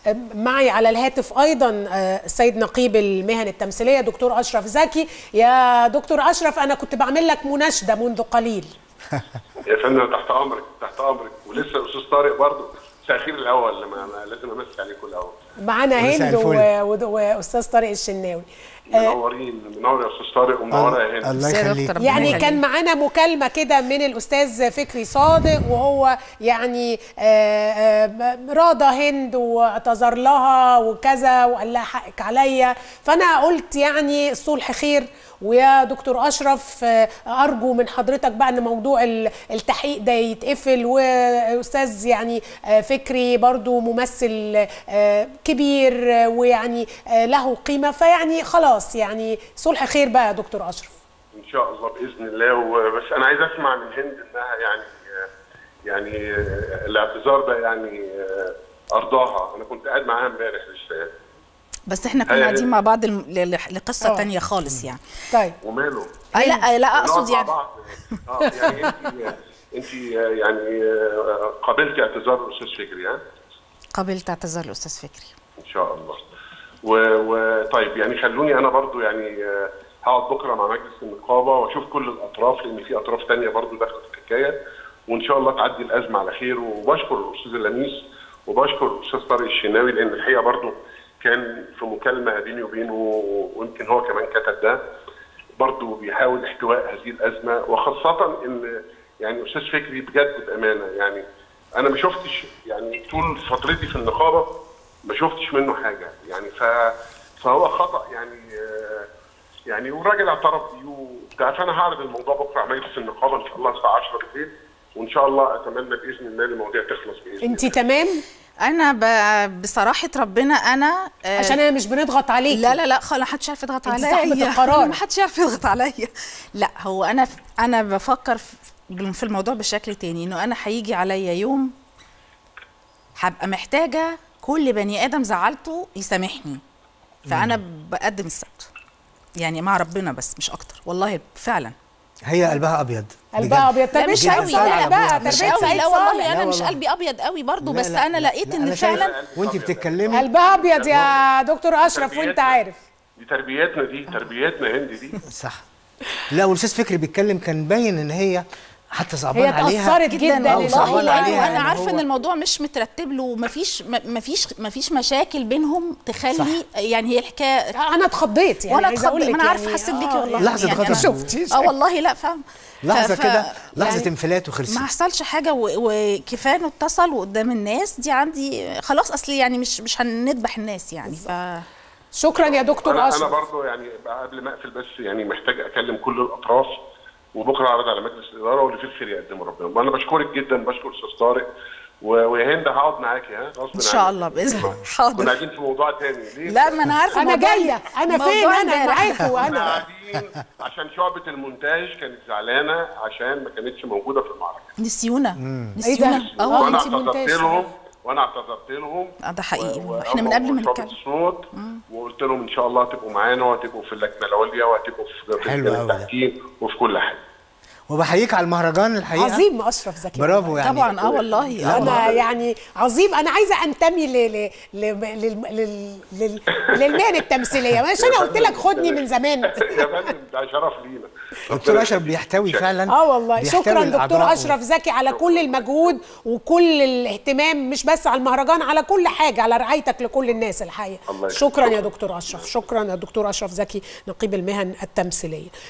معي على الهاتف ايضا السيد نقيب المهن التمثيليه دكتور اشرف زكي يا دكتور اشرف انا كنت بعمل لك مناشده منذ قليل يا فندم تحت امرك تحت امرك ولسه الاستاذ طارق برضه تاخير الاول لما أنا لازم امسي عليكم الاول معانا مساء هند الفل. و- و- واستاذ طارق الشناوي منورين منور يا استاذ طارق ومنوره يا هند الله يا يخليك دكتور. ربنا يعني يخليك. كان معانا مكالمة كده من الأستاذ فكري صادق وهو يعني آه، آه، راضى هند واعتذر لها وكذا وقال لها حقك عليا فأنا قلت يعني الصلح خير ويا دكتور أشرف آه، أرجو من حضرتك بقى أن موضوع ال- التحقيق ده يتقفل وأستاذ يعني آه، فكري برضو ممثل آه، كبير آه، ويعني آه، له قيمة فيعني خلاص يعني صلح خير بقى يا دكتور أشرف ان شاء الله باذن الله وبس انا عايز اسمع من هند انها يعني يعني الاعتذار ده يعني ارضاها انا كنت قاعد معاها امبارح لسه بس احنا كنا هي- قاعدين مع بعض الم- ل- ل- لقصه آه. تانية خالص يعني طيب وماله آه لا لا اقصد نقعد مع يعني بعض. اه يعني انت انت يعني قابلتي اعتذار الاستاذ فكري ها قبلت اعتذار الاستاذ فكري ان شاء الله وطيب يعني خلوني انا برضو يعني آه، هقعد بكره مع مجلس النقابه واشوف كل الاطراف لان في اطراف تانية برضو داخله في الحكايه وان شاء الله تعدي الازمه على خير وبشكر الاستاذ لميس وبشكر الاستاذ طارق الشناوي لان الحقيقه برضو كان في مكالمه بيني وبينه ويمكن هو كمان كتب ده برضو بيحاول احتواء هذه الازمه وخاصه ان يعني استاذ فكري بجد بامانه يعني انا ما شفتش يعني طول فترتي في النقابه ما شفتش منه حاجه يعني ف فهو خطا يعني آه، يعني والراجل اعترف بيه وبتاع فانا هعرض الموضوع بكره على مجلس النقابه ان شاء الله الساعه 10 بالليل وان شاء الله اتمنى باذن الله المواضيع تخلص باذن انت تمام انا ب... بصراحه ربنا انا آه، عشان انا مش بنضغط عليك لا لا لا خلاص ما حدش يعرف يضغط انت عليا صاحبة القرار. ما حدش يعرف يضغط عليا لا هو انا ف... انا بفكر في في الموضوع بشكل تاني انه انا هيجي عليا يوم هبقى محتاجه كل بني ادم زعلته يسامحني فانا بقدم السبت يعني مع ربنا بس مش اكتر والله فعلا هي قلبها ابيض قلبها ابيض لا تربيه مش سعيد قوي صالح لا بقى مش تربيه قوي سعيد لا والله صالح انا لا مش والله. قلبي ابيض قوي برضو لا بس لا انا لا لقيت لا، ان أنا شايف- فعلا وانت بتتكلمي قلبها ابيض يا دكتور اشرف وانت تربيتنا. عارف دي تربيتنا دي تربيتنا هند دي صح لا والاستاذ فكري بيتكلم كان باين ان هي حتى صعبان هي عليها اتاثرت جدا جدا أو والله صعبان لا عليها وانا إن عارفه هو- ان الموضوع مش مترتب له ومفيش م- مفيش مفيش مشاكل بينهم تخلي صح. يعني هي الحكايه انا اتخضيت يعني وانا عايزه اقول اتخضيت لك ما انا عارفه يعني حسيت بيكي آه، والله لحظة يعني غضب. أنا- شفتي؟ اه والله لا فاهم لحظه ف- كده لحظه يعني انفلات وخلصت ما حصلش حاجه و- وكفايه انه اتصل وقدام الناس دي عندي خلاص اصلي يعني مش مش هنذبح الناس يعني ف شكرا يا دكتور انا انا اشرف برضه يعني بقى قبل ما اقفل بس يعني محتاج اكلم كل الاطراف وبكره اعرض على مجلس الاداره واللي فيه الخير يقدمه ربنا وانا بشكرك جدا بشكر استاذ طارق و- ويا هند هقعد معاكي ها غصب ان شاء عنك. الله باذن الله كنا حاضر قاعدين في موضوع تاني ليه؟ لا ما انا عارفه انا الموضوع- جايه انا الموضوع فين انا امبارح. معاكم كنا وانا قاعدين عشان شعبة المونتاج كانت زعلانة عشان ما كانتش موجودة في المعركة نسيونا ايه نسيونا ده؟ اه وانا انتي اعتذرت مونتاج لهم وانا اعتذرت لهم آه، ده حقيقي. و- و- إحنا من قبل ما وشعبة نتكلم. الصوت وقلت لهم ان شاء الله هتبقوا معانا وهتبقوا في اللجنة العليا وهتبقوا في في حلو لجنة أوي ده. التحكيم وفي كل حاجة وبحييك على المهرجان الحقيقه عظيم اشرف زكي برافو يعني طبعا اه والله اه انا يعني عظيم انا عايزه انتمي ل ل ل لل- لل- لل- للمهن التمثيليه مش انا قلت لك خدني من زمان يا فندم ده شرف لينا دكتور اشرف بيحتوي شكراً. فعلا اه والله بيحتوي شكرا دكتور الأعضاء اشرف زكي على كل المجهود وكل الاهتمام مش بس على المهرجان على كل حاجه على رعايتك لكل الناس الحقيقه الله يخليك. شكرا يا دكتور اشرف شكرا يا دكتور اشرف زكي نقيب المهن التمثيليه